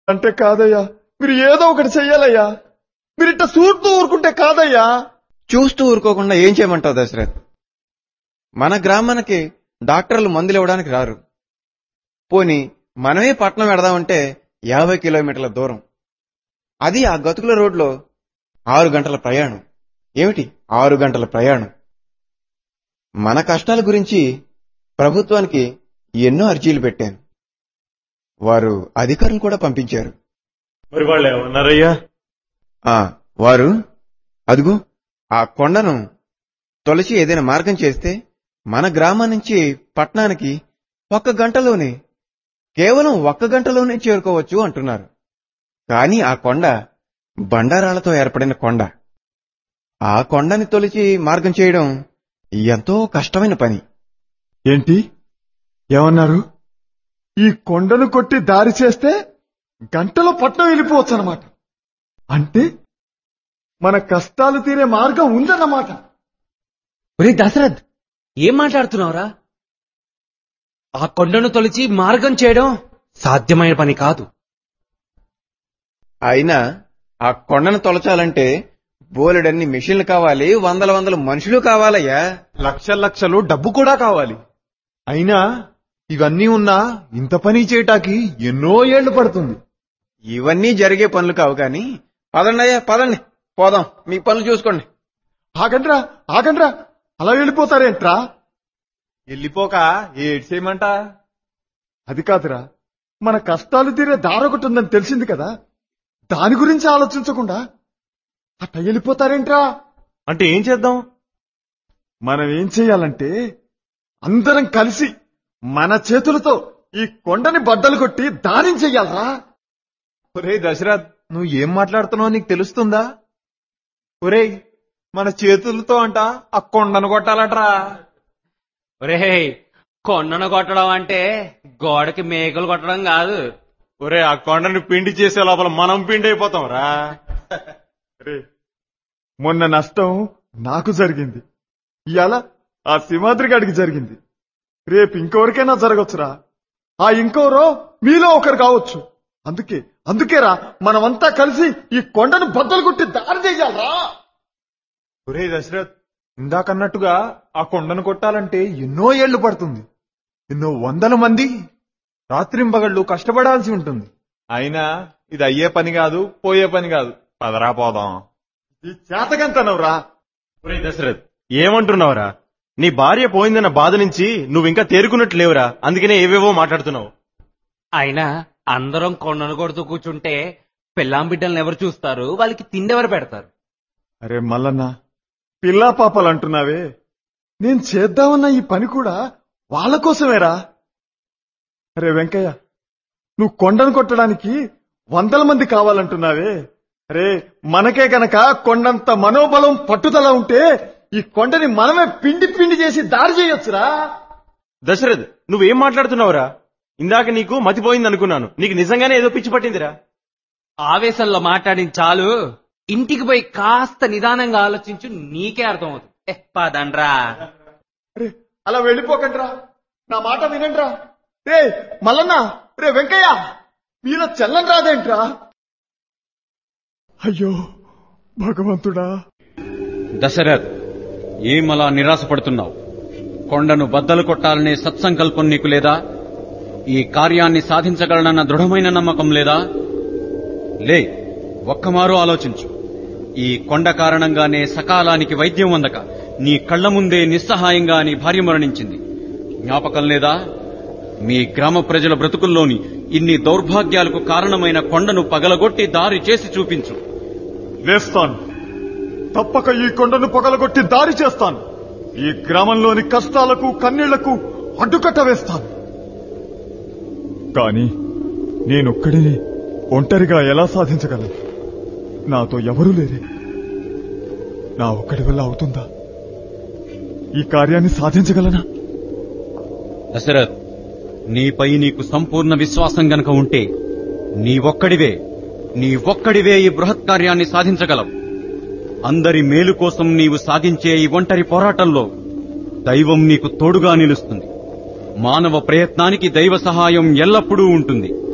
అంటే కాదయ్యా మీరు ఏదో ఒకటి చెయ్యాలయ్యా మీరు ఇట్ట చూస్తూ ఊరుకుంటే కాదయ్యా చూస్తూ ఊరుకోకుండా ఏం చేయమంటావు దశరథ్ మన గ్రామానికి డాక్టర్లు మందులు ఇవ్వడానికి రారు పోని మనమే పట్నం వెడదామంటే యాభై కిలోమీటర్ల దూరం అది ఆ గతుకుల రోడ్లో ఆరు గంటల ప్రయాణం ఏమిటి ఆరు గంటల ప్రయాణం మన కష్టాల గురించి ప్రభుత్వానికి ఎన్నో అర్జీలు పెట్టాను వారు అధికారులు కూడా పంపించారు మరి వాళ్ళు ఏమన్నారయ్యా ఆ వారు అదుగు ఆ కొండను తొలచి ఏదైనా మార్గం చేస్తే మన గ్రామం నుంచి పట్నానికి ఒక్క గంటలోనే కేవలం ఒక్క గంటలోనే చేరుకోవచ్చు అంటున్నారు కానీ ఆ కొండ బండారాలతో ఏర్పడిన కొండ ఆ కొండని తొలిచి మార్గం చేయడం ఎంతో కష్టమైన పని ఏంటి ఏమన్నారు ఈ కొండను కొట్టి దారి చేస్తే గంటలో పట్నం వెళ్ళిపోవచ్చు అనమాట అంటే మన కష్టాలు తీరే మార్గం ఉందన్నమాట ఒరే దశరథ్ ఏం మాట్లాడుతున్నావురా ఆ కొండను తొలిచి మార్గం చేయడం సాధ్యమైన పని కాదు అయినా ఆ కొండను తొలచాలంటే బోలెడన్ని మిషన్లు కావాలి వందల వందల మనుషులు కావాలయ్యా లక్షల లక్షలు డబ్బు కూడా కావాలి అయినా ఇవన్నీ ఉన్నా ఇంత పని చేయటానికి ఎన్నో ఏళ్లు పడుతుంది ఇవన్నీ జరిగే పనులు కావు కానీ పదండి అయ్యా పదండి పోదాం మీ పనులు చూసుకోండి ఆగండ్రా ఆగండ్రా అలా వెళ్ళిపోతారేంట్రా వెళ్ళిపోక ఏడ్ చేయమంట అది కాదురా మన కష్టాలు తీరే దారొకటి ఉందని తెలిసింది కదా దాని గురించి ఆలోచించకుండా అట్ట వెళ్ళిపోతారేంట్రా అంటే ఏం చేద్దాం మనం ఏం చెయ్యాలంటే అందరం కలిసి మన చేతులతో ఈ కొండని బద్దలు కొట్టి దానం చెయ్యాలరా ఒరే దశరథ్ నువ్వు ఏం మాట్లాడుతున్నావు నీకు తెలుస్తుందా ఒరేయ్ మన చేతులతో అంట ఆ కొండను కొట్టాలట్రా ఒరే కొండను కొట్టడం అంటే గోడకి మేకలు కొట్టడం కాదు ఒరే ఆ కొండని పిండి చేసే లోపల మనం పిండి అయిపోతాం రా మొన్న నష్టం నాకు జరిగింది ఇవాళ ఆ సింహాద్రి గాడికి జరిగింది రేపు ఇంకెవరికైనా జరగచ్చురా ఆ ఇంకోరో మీలో ఒకరు కావచ్చు అందుకే అందుకేరా మనమంతా కలిసి ఈ కొండను బద్దలు కొట్టి దారి చెయ్యాలరా ఒరే దశరథ్ ఇందాకన్నట్టుగా ఆ కొండను కొట్టాలంటే ఎన్నో ఏళ్లు పడుతుంది ఎన్నో వందల మంది రాత్రింబగళ్ళు కష్టపడాల్సి ఉంటుంది అయినా ఇది అయ్యే పని కాదు పోయే పని కాదు పదరా పోదాం ఈ చేతకంతనవురా ఒరే దశరథ్ ఏమంటున్నావురా నీ భార్య పోయిందన్న బాధ నుంచి నువ్వు ఇంకా తేరుకున్నట్టు లేవురా అందుకనే ఏవేవో మాట్లాడుతున్నావు అయినా అందరం కొండను కొడుతూ కూర్చుంటే పిల్లాం బిడ్డల్ని ఎవరు చూస్తారు వాళ్ళకి తిండి ఎవరు పెడతారు అరే మల్లన్న పిల్లా పాపలు అంటున్నావే నేను చేద్దామన్న ఈ పని కూడా వాళ్ళ కోసమేరా అరే వెంకయ్య నువ్వు కొండను కొట్టడానికి వందల మంది కావాలంటున్నావే అరే మనకే గనక కొండంత మనోబలం పట్టుదల ఉంటే ఈ కొండని మనమే పిండి పిండి చేసి దారి చేయొచ్చురా దశరథ్ నువ్వేం మాట్లాడుతున్నావురా ఇందాక నీకు మతిపోయింది అనుకున్నాను నీకు నిజంగానే ఏదో పిచ్చి పట్టిందిరా ఆవేశంలో మాట్లాడింది చాలు ఇంటికి పోయి కాస్త నిదానంగా ఆలోచించు నీకే అర్థమవుతుంది ఏ పదండ్రా అరే అలా వెళ్ళిపోకండ్రా నా మాట వినండ్రా రే మల్లన్న రే వెంకయ్య మీలో చెల్లం రాదేంట్రా అయ్యో భగవంతుడా దశరథ్ ఏమలా నిరాశపడుతున్నావు కొండను బద్దలు కొట్టాలనే సత్సంకల్పం నీకు లేదా ఈ కార్యాన్ని సాధించగలనన్న దృఢమైన నమ్మకం లేదా లే ఒక్కమారు ఆలోచించు ఈ కొండ కారణంగానే సకాలానికి వైద్యం అందక నీ కళ్ల ముందే నిస్సహాయంగా నీ భార్య మరణించింది జ్ఞాపకం లేదా మీ గ్రామ ప్రజల బ్రతుకుల్లోని ఇన్ని దౌర్భాగ్యాలకు కారణమైన కొండను పగలగొట్టి దారి చేసి చూపించు వేస్తాను తప్పక ఈ కొండను పగలగొట్టి దారి చేస్తాను ఈ గ్రామంలోని కష్టాలకు కన్నీళ్లకు అడ్డుకట్ట వేస్తాను కాని నేనొక్కడిని ఒంటరిగా ఎలా సాధించగలను నాతో ఎవరూ లేరే నా ఒక్కడి వల్ల అవుతుందా ఈ కార్యాన్ని సాధించగలనా దశరథ్ నీపై నీకు సంపూర్ణ విశ్వాసం గనక ఉంటే నీ ఒక్కడివే నీ ఒక్కడివే ఈ బృహత్ కార్యాన్ని సాధించగలవు అందరి మేలు కోసం నీవు సాగించే ఈ ఒంటరి పోరాటంలో దైవం నీకు తోడుగా నిలుస్తుంది మానవ ప్రయత్నానికి దైవ సహాయం ఎల్లప్పుడూ ఉంటుంది